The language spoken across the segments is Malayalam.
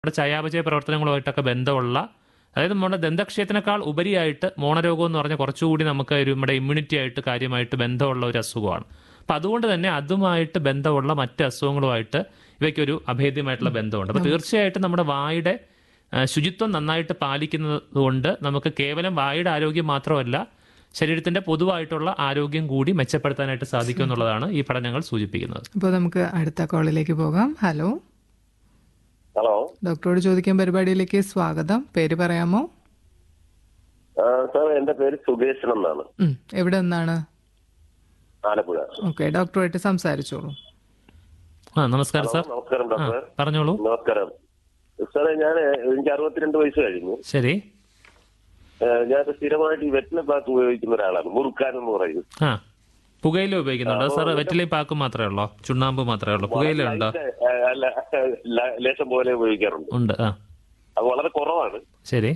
നമ്മുടെ ചയാപചയ പ്രവർത്തനങ്ങളുമായിട്ടൊക്കെ ബന്ധമുള്ള അതായത് നമ്മുടെ ദന്തക്ഷയത്തിനേക്കാൾ ഉപരിയായിട്ട് മോണരോഗം എന്ന് പറഞ്ഞാൽ കുറച്ചുകൂടി നമുക്ക് ഒരു നമ്മുടെ ഇമ്മ്യൂണിറ്റി ആയിട്ട് കാര്യമായിട്ട് ബന്ധമുള്ള ഒരു അസുഖമാണ് അപ്പം അതുകൊണ്ട് തന്നെ അതുമായിട്ട് ബന്ധമുള്ള മറ്റ് അസുഖങ്ങളുമായിട്ട് ഇവയ്ക്കൊരു അഭേദ്യമായിട്ടുള്ള ബന്ധമുണ്ട് അപ്പോൾ തീർച്ചയായിട്ടും നമ്മുടെ വായുടെ ആ, ശുചിത്വം നന്നായിട്ട് പാലിക്കുന്നത് കൊണ്ട് നമുക്ക് കേവലം വായുടെ ആരോഗ്യം മാത്രമല്ല ശരീരത്തിന്റെ പൊതുവായിട്ടുള്ള ആരോഗ്യം കൂടി മെച്ചപ്പെടുത്താനായിട്ട് സാധിക്കും എന്നുള്ളതാണ് ഈ പഠനങ്ങൾ സൂചിപ്പിക്കുന്നത് അപ്പോൾ നമുക്ക് അടുത്ത കോളിലേക്ക് പോകാം ഹലോ ഹലോ ഡോക്ടറോട് ചോദിക്കാൻ പരിപാടിയിലേക്ക് സ്വാഗതം പേര് പറയാമോ ആ, സാർ എന്റെ പേര് സുകേശൻ എന്നാണ് ഉം, എവിടെ നിന്നാണ് ആലപ്പുഴ ഓക്കെ ഡോക്ടറുമായിട്ട് സംസാരിച്ചോളൂ ആ നമസ്കാരം സാർ നമസ്കാരം ആ ഡോക്ടർ പറഞ്ഞോളൂ നമസ്കാരം സാറേ ഞാൻ എനിക്ക് അറുപത്തിരണ്ട് വയസ്സ് കഴിഞ്ഞു ശരി ഏ, ഞാൻ സ്ഥിരമായിട്ട് ഈ വെറ്റില പാക്ക് ഉപയോഗിക്കുന്ന ഒരാളാണ് മുറുക്കാൻ എന്ന് പറയും ആ പുകയില ഉപയോഗിക്കുന്നുണ്ടോ സാർ വെറ്റിലയും പാക്കും മാത്രമേ ഉള്ളോ ചുണ്ണാമ്പ് മാത്രമേ ഉള്ളൂ പുകയില ഉണ്ടോ ഏ, അല്ല ല- ലേശം പോലെ ഉപയോഗിക്കാറുണ്ട് ഉണ്ട് ആ അത് വളരെ കുറവാണ് ശരി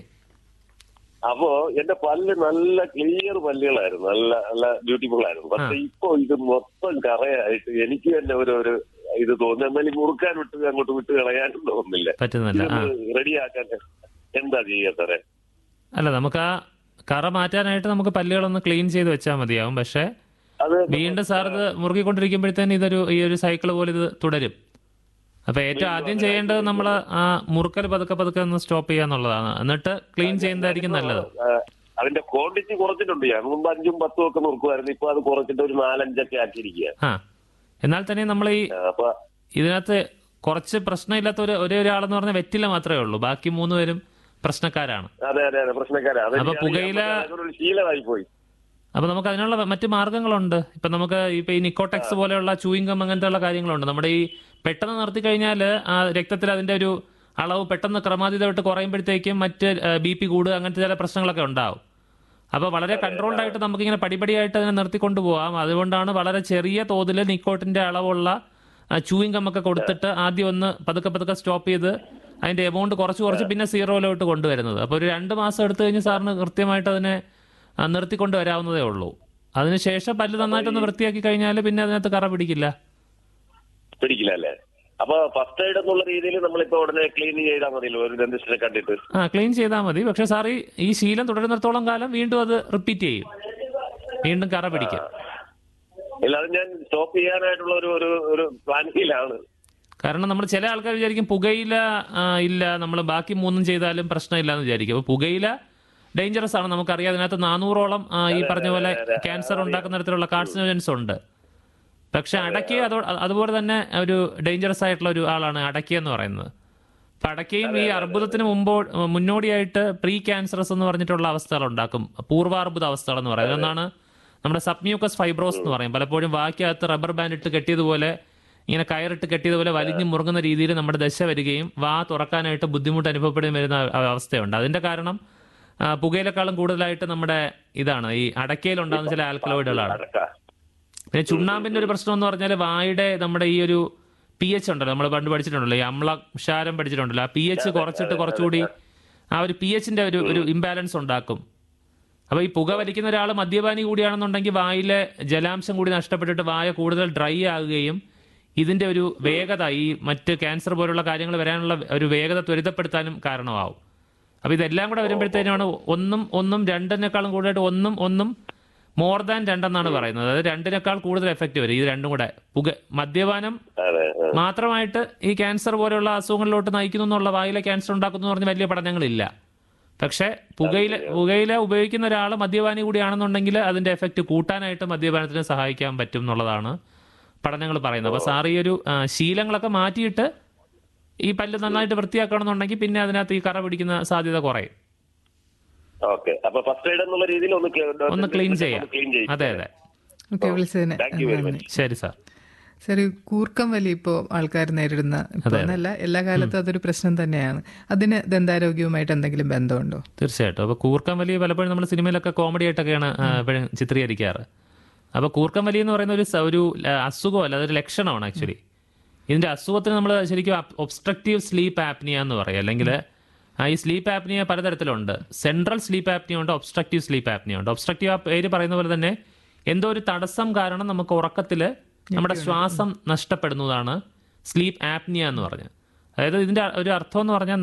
അപ്പോ എന്റെ പല്ല് നല്ല ക്ലിയർ പല്ലുകളായിരുന്നു നല്ല നല്ല ബ്യൂട്ടിഫുൾ ആയിരുന്നു പക്ഷെ ഇപ്പൊ ഇത് മൊത്തം കറയായിട്ട് എനിക്ക് തന്നെ ഒരു ഒരു ഇത് തോന്നുന്നു എന്നാൽ ഈ മുറുക്കാൻ വിട്ട് അങ്ങോട്ട് വിട്ട് കളയാനും തോന്നുന്നില്ല പറ്റുന്നില്ല ആ റെഡിയാക്കാൻ എന്താ ചെയ്യാ സാറേ അല്ല നമുക്ക് ആ കറ മാറ്റാനായിട്ട് നമുക്ക് പല്ലുകളൊന്ന് ക്ലീൻ ചെയ്ത് വെച്ചാൽ മതിയാവും പക്ഷേ അത് വീണ്ടും സാർ ഇത് മുറുകിക്കൊണ്ടിരിക്കുമ്പോഴത്തേന് ഇതൊരു ഈ ഒരു സൈക്കിൾ പോലെ ഇത് തുടരും അപ്പൊ ഏറ്റവും ആദ്യം ചെയ്യേണ്ടത് നമ്മൾ ആ മുറുക്കൽ പതുക്കെ പതുക്കെ ഒന്ന് സ്റ്റോപ്പ് ചെയ്യാന്നുള്ളതാണ് എന്നിട്ട് ക്ലീൻ ചെയ്യുന്നതായിരിക്കും നല്ലത് ആ, അതിന്റെ ക്വാണ്ടിറ്റി കുറച്ചിട്ടുണ്ട് ഞാൻ മുമ്പ് അഞ്ചും പത്തും ഒക്കെ നോക്കുമായിരുന്നു ഇപ്പൊ അത് കുറച്ചിട്ട് ഒരു നാലഞ്ചൊക്കെ ആക്കിയിരിക്കുക ആ എന്നാൽ തന്നെ നമ്മൾ ഈ അപ്പൊ ഇതിനകത്ത് കുറച്ച് പ്രശ്നമില്ലാത്ത ഒരു ഒരേ ഒരാളെന്ന് പറഞ്ഞാൽ വെറ്റില മാത്രമേ ഉള്ളൂ ബാക്കി മൂന്ന് പേരും പ്രശ്നക്കാരാണ് അതെ അതെ അതെ പ്രശ്നക്കാരാ അത് അപ്പൊ ഞാൻ- പുകയില- അതൊരു ശീലമായി പോയി അപ്പൊ നമുക്ക് അതിനുള്ള മറ്റു മാർഗങ്ങളുണ്ട് ഇപ്പൊ നമുക്ക് ഇപ്പൊ ഈ നിക്കോടെക്സ് പോലെയുള്ള ചൂയിങ്കം അങ്ങനത്തെ ഉള്ള കാര്യങ്ങളുണ്ട് നമ്മുടെ ഈ പെട്ടെന്ന് നിർത്തി കഴിഞ്ഞാൽ ആ രക്തത്തിൽ അതിന്റെ ഒരു അളവ് പെട്ടെന്ന് ക്രമാതീതമായിട്ട് കുറയുമ്പോഴത്തേക്കും മറ്റ് ബി പി കൂടുക അങ്ങനത്തെ ചില പ്രശ്നങ്ങളൊക്കെ ഉണ്ടാവും അപ്പോൾ വളരെ കൺട്രോൾഡ് ആയിട്ട് നമുക്കിങ്ങനെ പടിപടിയായിട്ട് അതിനെ നിർത്തിക്കൊണ്ട് പോകാം അതുകൊണ്ടാണ് വളരെ ചെറിയ തോതിൽ നിക്കോട്ടിന്റെ അളവുള്ള ചൂയിങ് ഒക്കെ കൊടുത്തിട്ട് ആദ്യം ഒന്ന് പതുക്കെ പതുക്കെ സ്റ്റോപ്പ് ചെയ്ത് അതിന്റെ എമൗണ്ട് കുറച്ച് കുറച്ച് പിന്നെ സീറോയിലോട്ട് കൊണ്ടുവരുന്നത് അപ്പോൾ ഒരു രണ്ട് മാസം എടുത്തു കഴിഞ്ഞ് സാറിന് കൃത്യമായിട്ട് അതിനെ ആ, നിർത്തിക്കൊണ്ട് വരാവുന്നതേ ഉള്ളൂ അതിനുശേഷം പല്ല് നന്നായിട്ടൊന്ന് വൃത്തിയാക്കി കഴിഞ്ഞാൽ പിന്നെ അതിനകത്ത് കറ പിടിക്കില്ല പിടിക്കില്ല അല്ലേ അപ്പൊ ഫസ്റ്റ് എയ്ഡ് എന്നുള്ള രീതിയിൽ നമ്മളിപ്പോ ഉടനെ ക്ലീൻ ചെയ്താൽ മതിയല്ലോ ഒരു ഡെന്റിസ്റ്റിനെ കണ്ടിട്ട് ആ ക്ലീൻ ചെയ്താൽ മതി പക്ഷെ സാർ ഈ ഈ ശീലം തുടരുന്നിടത്തോളം കാലം വീണ്ടും അത് റിപ്പീറ്റ് ചെയ്യും വീണ്ടും കറ പിടിക്കും ഇല്ലാതെ ഞാൻ സ്റ്റോപ്പ് ചെയ്യാനായിട്ടുള്ള ഒരു ഒരു ഒരു പ്ലാനിങ്ങിലാണ് കാരണം നമ്മൾ ചില ആൾക്കാർ വിചാരിക്കും പുകയില ആ, ഇല്ല നമ്മൾ ബാക്കി മൂന്നും ചെയ്താലും പ്രശ്നമില്ല എന്ന് വിചാരിക്കും അപ്പോൾ പുകയില ഡേഞ്ചറസ് ആണ് നമുക്കറിയാം അതിനകത്ത് നാനൂറോളം ആ, ഈ പറഞ്ഞ പോലെ ക്യാൻസർ ഉണ്ടാക്കുന്ന തരത്തിലുള്ള കാർസിനോജൻസ് ഉണ്ട് പക്ഷെ അടയ്ക്ക അതോ അതുപോലെ തന്നെ ഒരു ഡേഞ്ചറസ് ആയിട്ടുള്ള ഒരു ആളാണ് അടയ്ക്ക എന്ന് പറയുന്നത് അപ്പൊ അടയ്ക്കയും ഈ അർബുദത്തിന് മുമ്പോ മുന്നോടിയായിട്ട് പ്രീ ക്യാൻസറസ് എന്ന് പറഞ്ഞിട്ടുള്ള അവസ്ഥകൾ ഉണ്ടാക്കും പൂർവാർബുദ അവസ്ഥകൾ എന്ന് പറയുന്നത് ഒന്നാണ് നമ്മുടെ സബ്മ്യൂക്കസ് ഫൈബ്രോസ് എന്ന് പറയും പലപ്പോഴും വാക്കകത്ത് റബ്ബർ ബാൻഡ് ഇട്ട് കെട്ടിയതുപോലെ ഇങ്ങനെ കയറിട്ട് കെട്ടിയതുപോലെ വലിഞ്ഞു മുറുകുന്ന രീതിയിൽ നമ്മുടെ ദശ വരികയും വാ തുറക്കാനായിട്ട് ബുദ്ധിമുട്ട് അനുഭവപ്പെടുകയും വരുന്ന അവ- അവസ്ഥയുണ്ട് അതിന്റെ കാരണം ആ, പുകയിലെക്കാളും കൂടുതലായിട്ട് നമ്മുടെ ഇതാണ് ഈ അടയ്ക്കയിൽ ഉണ്ടാകുന്ന ചില ആൽക്കലോയിഡുകളാണ് അടക്ക പിന്നെ ചുണ്ണാമ്പിന്റെ ഒരു പ്രശ്നം എന്ന് പറഞ്ഞാൽ വായുടെ നമ്മുടെ ഈ ഒരു പി എച്ച് ഉണ്ടല്ലോ നമ്മൾ പണ്ട് പഠിച്ചിട്ടുണ്ടല്ലോ ഈ അമ്ലക്ഷാരം പഠിച്ചിട്ടുണ്ടല്ലോ ആ പി എച്ച് കുറച്ചിട്ട് കുറച്ചുകൂടി ആ ഒരു പി എച്ചിന്റെ ഒരു ഒരു ഇംബാലൻസ് ഉണ്ടാക്കും അപ്പൊ ഈ പുക വലിക്കുന്ന ഒരാൾ മദ്യപാനി കൂടിയാണെന്നുണ്ടെങ്കിൽ വായിലെ ജലാംശം കൂടി നഷ്ടപ്പെട്ടിട്ട് വായ കൂടുതൽ ഡ്രൈ ആകുകയും ഇതിന്റെ ഒരു വേഗത ഈ മറ്റ് ക്യാൻസർ പോലുള്ള കാര്യങ്ങൾ വരാനുള്ള ഒരു വേഗത ത്വരിതപ്പെടുത്താനും കാരണമാവും അപ്പൊ ഇതെല്ലാം കൂടെ വരുമ്പോഴത്തേനാണ് ഒന്നും ഒന്നും രണ്ടിനേക്കാളും കൂടുതലായിട്ട് ഒന്നും ഒന്നും മോർ ദാൻ രണ്ടെന്നാണ് പറയുന്നത് അതായത് രണ്ടിനേക്കാൾ കൂടുതൽ എഫക്റ്റ് വരും ഇത് രണ്ടും കൂടെ പുക മദ്യപാനം അതെ ആ. മാത്രമായിട്ട് ഈ ക്യാൻസർ പോലെയുള്ള അസുഖങ്ങളിലോട്ട് നയിക്കുന്നു എന്നുള്ള വായിലെ ക്യാൻസർ ഉണ്ടാക്കുന്നു എന്ന് പറഞ്ഞ വലിയ പഠനങ്ങളില്ല പക്ഷേ പുകയില പുകയില ഉപയോഗിക്കുന്ന ഒരാൾ മദ്യപാനി കൂടിയാണെന്നുണ്ടെങ്കിൽ അതിന്റെ എഫക്റ്റ് കൂട്ടാനായിട്ട് മദ്യപാനത്തിന് സഹായിക്കാൻ പറ്റും എന്നുള്ളതാണ് പഠനങ്ങൾ പറയുന്നത് അപ്പൊ സാർ ഈ ഒരു ആ, ശീലങ്ങളൊക്കെ മാറ്റിയിട്ട് ഈ പല്ല് നന്നായിട്ട് വൃത്തിയാക്കണമെന്നുണ്ടെങ്കിൽ പിന്നെ അതിനകത്ത് ഈ കറ പിടിക്കുന്ന സാധ്യത കുറയും ഓക്കെ അപ്പൊ ഫസ്റ്റ് എയ്ഡ് എന്നുള്ള രീതിയിൽ ഒന്ന് clear- ഒന്ന് ക്ലീൻ ചെയ്യാം ക്ലീൻ ചെയ്യും അതെ അതെ ഓക്കെ വിളിച്ചതിന് Thank you very നന്ദി ശരി സാർ ശരി കൂർക്കം വലി ഇപ്പോൾ ആൾക്കാർ നേരിടുന്ന ഇപ്പോൾ എന്നല്ല എല്ലാ കാലത്തും അതൊരു പ്രശ്നം തന്നെയാണ് അതിന് ദന്താരോഗ്യവുമായിട്ട് എന്തെങ്കിലും ബന്ധമുണ്ടോ തീർച്ചയായിട്ടും അപ്പോൾ കൂർക്കം വലി പലപ്പോഴും നമ്മൾ സിനിമയിലൊക്കെ കോമഡി ആയിട്ടൊക്കെയാണ് ആ, എപ്പോഴും ചിത്രീകരിക്കാറ് അപ്പോൾ കൂർക്കം വലി എന്ന് പറയുന്ന ഒരു സ- ഒരു ആ, അസുഖമല്ല അതൊരു ലക്ഷണമാണ് ആക്ച്വലി ഇതിന്റെ അസുഖത്തിന് നമ്മൾ ശരിക്കും ഒബ്സ്ട്രക്റ്റീവ് സ്ലീപ്പ് ആപ്നിയ എന്ന് പറയും അല്ലെങ്കിൽ ഈ സ്ലീപ്പ് ആപ്നിയ പലതരത്തിലുണ്ട് സെൻട്രൽ സ്ലീപ്പ് ആപ്നിയ ഉണ്ട് ഒബ്സ്ട്രക്റ്റീവ് സ്ലീപ്പ് ആപ്നിയ ഉണ്ട് ഒബ്സ്ട്രക്റ്റീവ് ആ പേര് പറയുന്ന പോലെ തന്നെ എന്തോ ഒരു തടസ്സം കാരണം നമുക്ക് ഉറക്കത്തിൽ നമ്മുടെ ശ്വാസം നഷ്ടപ്പെടുന്നതാണ് സ്ലീപ്പ് ആപ്നിയ എന്ന് പറഞ്ഞത് അതായത് ഇതിന്റെ ഒരു അർത്ഥം എന്ന് പറഞ്ഞാൽ